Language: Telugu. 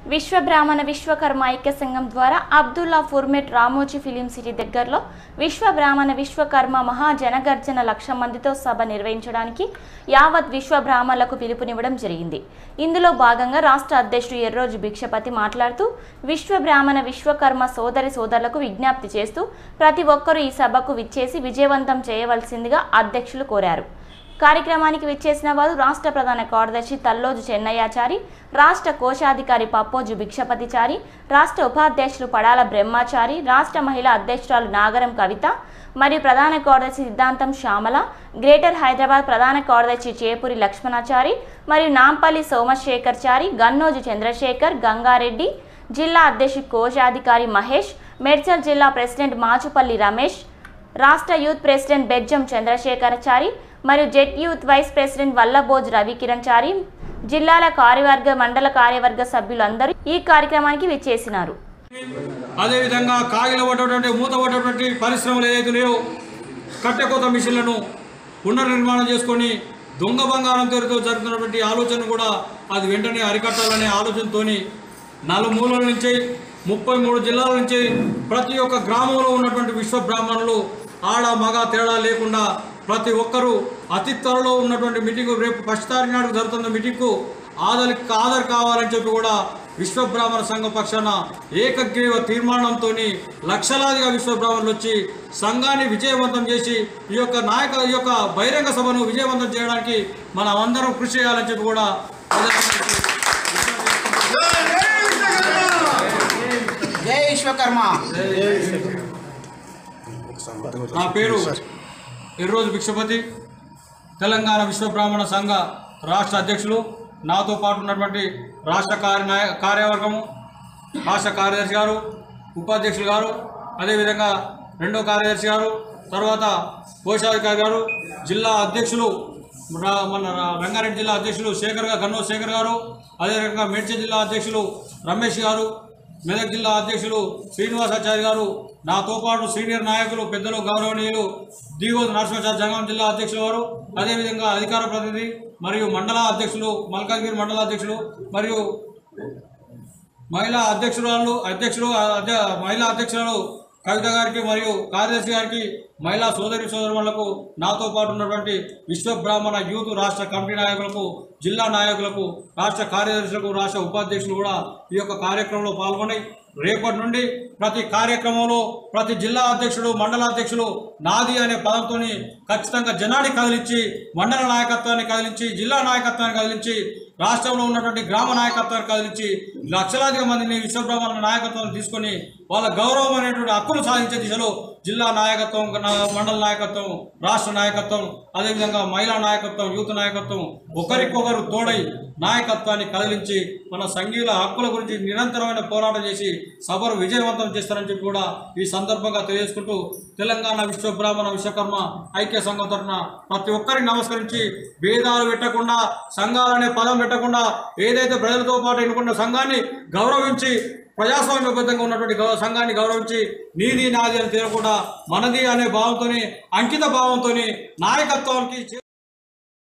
విశ్వ బ్రాహ్మణ విశ్వకర్మ ఐక్య సంఘం ద్వారా Abdullapurmet Ramoji film city దగ్గరలో విశ్వ బ్రాహ్మణ విశ్వకర్మ మహా జనగర్జన లక్ష మందితో సభ నిర్వహించడానికి యావత్ విశ్వ బ్రాహ్మణులకు పిలుపునివ్వడం జరిగింది ఇందులో భాగంగా రాష్ట్ర అధ్యక్షుడు ఎర్రోజు భిక్షపతి మాట్లాడుతూ విశ్వ బ్రాహ్మణ విశ్వకర్మ సోదరి సోదరులకు విజ్ఞప్తి చేస్తూ ప్రతి ఒక్కరూ ఈ సభకు విచ్చేసి విజయవంతం చేయవలసిందిగా అధ్యక్షులు కోరారు కార్యక్రమానికి విచ్చేసిన వారు రాష్ట్ర ప్రధాన కార్యదర్శి తల్లోజు చెన్నయ్యాచారి రాష్ట్ర కోశాధికారి పప్పోజు భిక్షపతిచారి రాష్ట్ర ఉపాధ్యక్షులు పడాల బ్రహ్మాచారి రాష్ట్ర మహిళా అధ్యక్షురాలు నాగరం కవిత మరియు ప్రధాన కార్యదర్శి సిద్ధాంతం శ్యామల గ్రేటర్ హైదరాబాద్ ప్రధాన కార్యదర్శి చేపూరి లక్ష్మణాచారి మరియు నాంపల్లి సోమశేఖర్ చారి గన్నోజు చంద్రశేఖర్ గంగారెడ్డి జిల్లా అధ్యక్షుడు కోశాధికారి మహేష్ మేడ్చల్ జిల్లా ప్రెసిడెంట్ మాచుపల్లి రమేష్ రాష్ట్ర యూత్ ప్రెసిడెంట్ బెజ్జం చంద్రశేఖరచారి మరియు జెట్ youth vice president Vallabhoj Ravikiran Chari జిల్లాల కార్యవర్గ మండల కార్యవర్గ సభ్యులందరూ ఈ కార్యక్రమానికి విచ్చేసినారు అదేవిధంగా కాగిల పడ్డటువంటి మూత పడ్డటువంటి పరిశ్రమలు ఏదైతే లేవో కట్టెకోత మిషన్లను పునర్నిర్మాణం చేసుకొని దొంగ బంగారం పేరుతో జరుగుతున్నటువంటి ఆలోచన కూడా అది వెంటనే అరికట్టాలనే ఆలోచనతోని నలుమూలల నుంచి ముప్పై మూడు జిల్లాల నుంచి ప్రతి ఒక్క గ్రామంలో ఉన్నటువంటి విశ్వ బ్రాహ్మణులు ఆడ మగ తేడా లేకుండా ప్రతి ఒక్కరూ అతి త్వరలో ఉన్నటువంటి మీటింగ్ రేపు ఫస్ట్ తారీఖు నాడు జరుగుతున్న మీటింగ్కు ఆదరి ఆధార్ కావాలని చెప్పి కూడా విశ్వ బ్రాహ్మణ సంఘ పక్షాన ఏకగ్రీవ తీర్మానంతో లక్షలాదిగా విశ్వ బ్రాహ్మణులు వచ్చి సంఘాన్ని విజయవంతం చేసి ఈ యొక్క నాయక ఈ యొక్క బహిరంగ సభను విజయవంతం చేయడానికి మనం అందరం కృషి చేయాలని చెప్పి కూడా జై విశ్వకర్మ నా పేరు ఎర్రోజు భిక్షపతి తెలంగాణ విశ్వ బ్రాహ్మణ సంఘ రాష్ట్ర అధ్యక్షులు నాతో పాటు ఉన్నటువంటి రాష్ట్ర కార్య కార్యవర్గము రాష్ట్ర కార్యదర్శి గారు ఉపాధ్యక్షులు గారు అదేవిధంగా రెండో కార్యదర్శి గారు తర్వాత కోశాధికారి గారు జిల్లా అధ్యక్షులు రా- మన రా- రంగారెడ్డి జిల్లా అధ్యక్షులు శేఖర్ గారు గన్నో శేఖర్ గారు అదేవిధంగా మేడ్చల్ జిల్లా అధ్యక్షులు రమేష్ గారు మెదక్ జిల్లా అధ్యక్షులు శ్రీనివాసాచారి గారు నాతో పాటు సీనియర్ నాయకులు పెద్దలు గౌరవనీయులు దిగోదు నరసింహాచారి జంగం జిల్లా అధ్యక్షులు వారు అదేవిధంగా అధికార ప్రతినిధి మరియు మండల అధ్యక్షులు మల్కాజ్గిరి మండల అధ్యక్షులు మరియు మహిళా అధ్యక్షురాలు అధ్యక్షులు అధ్య మహిళా అధ్యక్షురాలు కవిత గారికి మరియు కార్యదర్శి గారికి మహిళా సోదరి సోదరులకు నాతో పాటు ఉన్నటువంటి విశ్వ బ్రాహ్మణ యూత్ రాష్ట్ర కమిటీ నాయకులకు జిల్లా నాయకులకు రాష్ట్ర కార్యదర్శులకు రాష్ట్ర ఉపాధ్యక్షులు కూడా ఈ యొక్క కార్యక్రమంలో పాల్గొని రేపటి నుండి ప్రతి కార్యక్రమంలో ప్రతి జిల్లా అధ్యక్షుడు మండల అధ్యక్షులు నాది అనే పదంతో ఖచ్చితంగా జనాన్ని కదిలించి మండల నాయకత్వాన్ని కదిలించి జిల్లా నాయకత్వాన్ని కదిలించి రాష్ట్రంలో ఉన్నటువంటి గ్రామ నాయకత్వాన్ని కదిలించి లక్షలాది మందిని విశ్వబ్రహ్మణ నాయకత్వాన్ని తీసుకొని వాళ్ళ గౌరవం అనేటువంటి హక్కులు సాధించే దిశలో జిల్లా నాయకత్వం నా- మండల నాయకత్వం రాష్ట్ర నాయకత్వం అదేవిధంగా మహిళా నాయకత్వం యూత్ నాయకత్వం ఒకరికొకరు తోడై నాయకత్వాన్ని కదిలించి మన సంఘీయుల హక్కుల గురించి నిరంతరమైన పోరాటం చేసి సభను విజయవంతం చేస్తారని చెప్పి కూడా ఈ సందర్భంగా తెలియజేసుకుంటూ తెలంగాణ విశ్వ బ్రాహ్మణ విశ్వకర్మ ఐక్య సంఘం తరఫున ప్రతి ఒక్కరికి నమస్కరించి భేదాలు పెట్టకుండా సంఘాలనే పదం పెట్టకుండా ఏదైతే ప్రజలతో పాటు ఎన్నుకున్న సంఘాన్ని గౌరవించి ప్రజాస్వామ్యబద్ధంగా ఉన్నటువంటి గౌ- సంఘాన్ని గౌరవించి నీది నాది అని తీరకుండా మనది అనే భావంతోని అంకిత భావంతోని నాయకత్వానికి